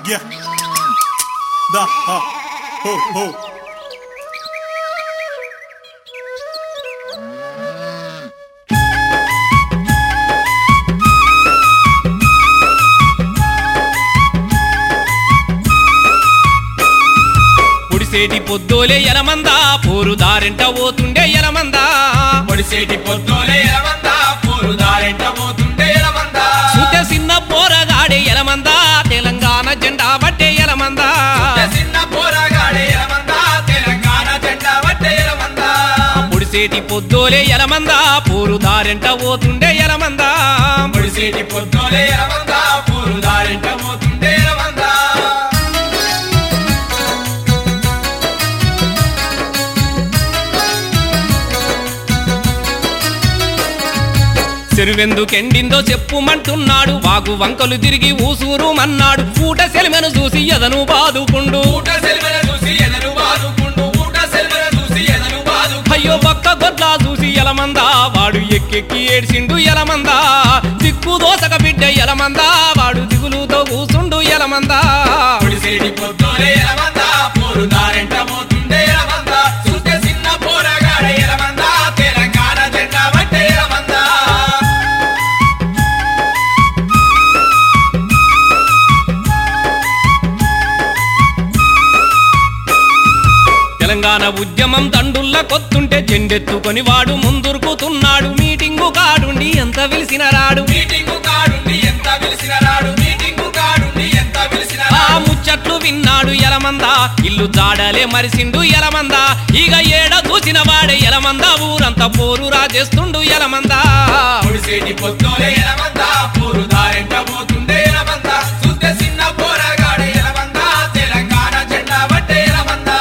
Yeah. Da ha ho ho. పొడిసేటి పొద్దోలే ఎలమందా పోరు దారెంట పోతుండే ఎలమందా పొడిసేటి పొద్దులే ఎలమందా పూలు దారెంట పోతుండే ఎలమందా సుత సిన్న పోరగాడే ఎలమందా తెలంగాణ జెండా బట్టే ఎలమందా చిన్న పోరగాడే ఎలమందా తెలంగాణ జెండా పట్టే ఎలమందా పొడిసేటి పొద్దోలే ఎలమందా పోరు దారెంట పోతుండే ఎలమందా పొడిసేటి పొద్దులే ఎలమందా పూలు దారెంట పోతుండే ఎలమందా చెరువెందుకెండిందో చెప్పుమంటున్నాడు వాగు వంకలు తిరిగి ఊసూరు మన్నాడు పూట సెలిమెను చూసి ఎదను బాదుకుండు ఊట సెల్వెన చూసి ఎదను బాదుకుండు ఊట సెల్వెన చూసి ఎదను బాదు అయ్యో పక్క గొడ్లా చూసి ఎలమందా వాడు ఎక్కెక్కి ఏడ్చిండు ఎలమందా దిక్కు దోసక బిడ్డ ఎలమందా వాడు దిగులుతో కూసుండు ఎలమందా పొడిసేటి పొద్దులే ఎలమందా పూలు దారెంట పోతుండే ఎలమందా చూస్తే చిన్న పోరగాడే ఎలమందా తెలంగాణ జెండా పట్టే ఎలమందా తెలంగాణ ఉద్యమం దండుల్ల కొత్తుంటే జెండెత్తుకొని వాడు ముందురుకుతున్నాడు మీటింగు కాడుండి ఎంత పిలిచిన రాడు మీటింగు కాడుండి ఎంత పిలిచిన రాడు మీటింగు కాడుండి ఎంత పిలిచిన ఆ రాడు ముచ్చట్లు విన్నాడు ఎలమందా ఇల్లు జాడలే మరిసిండు ఎలమందా ఇక ఏడ చూసిన వాడే ఎలమందా ఊరంతా పోరు రాజేస్తుండు ఎలమందా పొడిసేటి పొద్దులే ఎలమందా పూరు దారెంట పోతుండే ఎలమందా చూస్తే చిన్న పోరగాడే ఎలమందా తెలంగాణ జెండా పట్టే ఎలమందా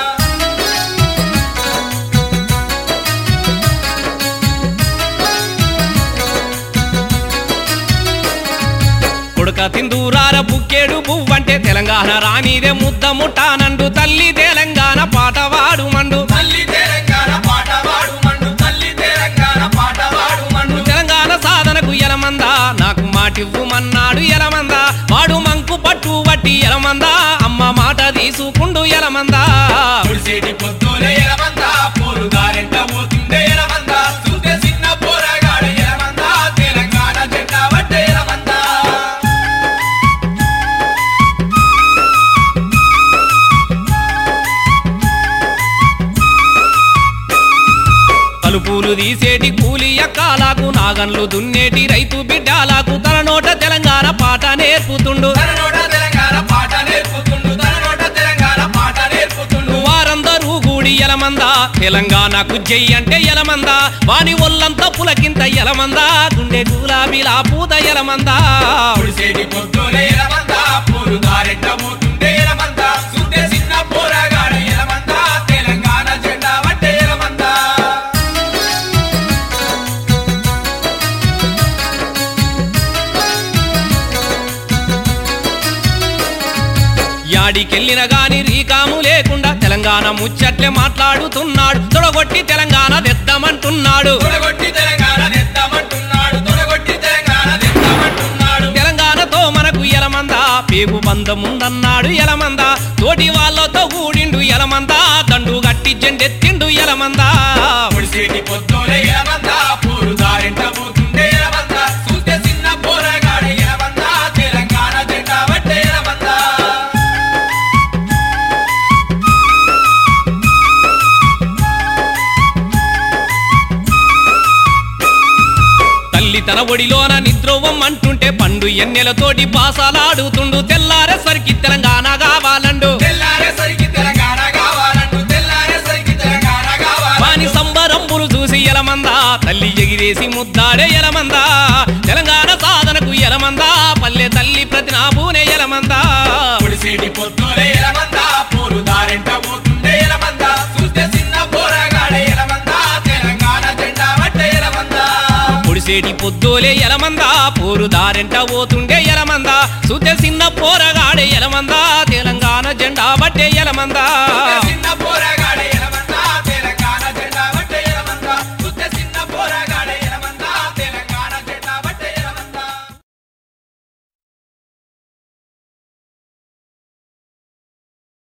కొడుక తిందూరార బుక్కేడు పువ్వంటే తెలంగాణ రానిదే ముద్ద ముట్టానండు తల్లి తెలంగాణ పాట వాడు మండు తల్లి తెలంగాణ పాట వాడు మండు తల్లి తెలంగాణ పాట వాడు మండు తెలంగాణ సాధనకు ఎలమందా నాకు మాటివ్వుమన్నాడు ఎలమందా వాడు మంకు పట్టు వట్టి ఎలమందా అమ్మ మాట తీసుకుండు ఎలమందా పొడిసేటి పొద్దులే ఎలమందా పూరు దారెంట పోతుండే ఎలమందా చూస్తే చిన్న పోరగాడే ఎలమందా తెలంగాణ జెండా పట్టే ఎలమందా కలుపులు తీసేటి కూలి ఎక్కాలకు నాగన్లు దున్నేటి రైతు బిడ్డాలకు తన నోట తెలంగాణ పాట నేర్పుతుండు తన నోట తెలంగాణ పాట నేర్పుతుండు తన నోట తెలంగాణ పాట నేర్పుతుండు వారందరూ కూడి ఎలమందా తెలంగాణకు జై అంటే ఎలమందా వాని ఒళ్ళంతా పులకింత ఎలమందా గుండె గులాబీలా పూత ఎలమందా పొడిసేటి పొద్దులే ఎలమందా పూరు దారెంట పోతుండే ఎలమందా చూస్తే చిన్న పోరగాడే ఎలమందా తెలంగాణ జెండా పట్టే ఎలమందా యాడికెళ్ళిన గాని రీకాము లేకుండా తెలంగాణ ముచ్చట్లే మాట్లాడుతున్నాడు తొడగొట్టి తెలంగాణ తెద్దామంటున్నాడు తొడగొట్టి తెలంగాణ తెద్దామంటున్నాడు తొడగొట్టి తెలంగాణ తెద్దామంటున్నాడు తెలంగాణతో మనకు ఎలమందా పేగు బంధం ఉందన్నాడు ఎలమందా తోటి వాళ్ళతో కూడిండు ఎలమందా దండు గట్టి జెండెత్తిండు ఎలమందా పొడిసేటి పొద్దులే ఎలమందా పూరు దారెంట పోతుండే ఎలమందా చూస్తే చిన్న పోరగాడే ఎలమందా తెలంగాణ జెండా పట్టే ఎలమందా తల్లి తన ఒడిలోన నిద్రోవం అంటుంటే పండు ఎన్నెలతోటి పాసాలాడుతుండు తెల్లారేసరికి తెలంగాణ కావాలండు తెల్లారేసరికి తెలంగాణ కావాలంటూ తెల్లారేసరికి తెలంగాణ కావాలి వాని సంబరంబులు చూసి ఎలమందా తల్లి ఎగిరేసి ముద్దాడే ఎలమందా తెలంగాణ సాధనకు ఎలమందా పల్లె తల్లి ప్రతినాభూనే ఎలమందా పొడిసేటి పొద్దులే ఎలమందా పూరు దారెంట పోతుండే ఎలమందా చూస్తే చిన్న పోరగాడే ఎలమందా తెలంగాణ జెండా పట్టే ఎలమందా పొడిసేటి పొద్దోలే ఎలమందా పోరు దారెంట పోతుండే ఎలమందా సుతే చిన్న పోరగాడే ఎలమందా తెలంగాణ జెండా బట్టే ఎలమందా చిన్న పోరగాడే